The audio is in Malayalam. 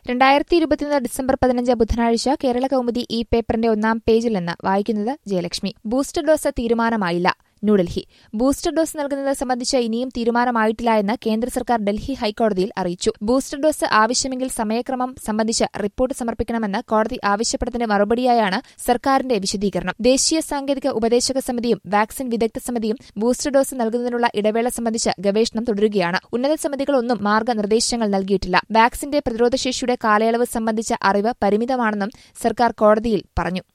രണ്ടായിരത്തി ഇരുപത്തിയൊന്ന് ഡിസംബർ പതിനഞ്ച് ബുധനാഴ്ച കേരള കൗമുദി ഈ പേപ്പറിന്റെ ഒന്നാം പേജിൽ നിന്ന് വായിക്കുന്നത് ജയലക്ഷ്മി ബൂസ്റ്റർ ഡോസ് തീരുമാനമായില്ല ന്യൂഡൽഹി ബൂസ്റ്റർ ഡോസ് നൽകുന്നത് സംബന്ധിച്ച് ഇനിയും തീരുമാനമായിട്ടില്ല എന്ന് കേന്ദ്ര സർക്കാർ ഡൽഹി ഹൈക്കോടതിയിൽ അറിയിച്ചു ബൂസ്റ്റർ ഡോസ് ആവശ്യമെങ്കിൽ സമയക്രമം സംബന്ധിച്ച് റിപ്പോർട്ട് സമർപ്പിക്കണമെന്ന് കോടതി ആവശ്യപ്പെട്ടതിന് മറുപടിയായാണ് സർക്കാരിന്റെ വിശദീകരണം ദേശീയ സാങ്കേതിക ഉപദേശക സമിതിയും വാക്സിൻ വിദഗ്ധ സമിതിയും ബൂസ്റ്റർ ഡോസ് നൽകുന്നതിനുള്ള ഇടവേള സംബന്ധിച്ച് ഗവേഷണം തുടരുകയാണ് ഉന്നത സമിതികളൊന്നും മാർഗനിർദ്ദേശങ്ങൾ നൽകിയിട്ടില്ല വാക്സിന്റെ പ്രതിരോധശേഷിയുടെ കാലയളവ് സംബന്ധിച്ച അറിവ് പരിമിതമാണെന്നും സർക്കാർ കോടതിയിൽ പറഞ്ഞു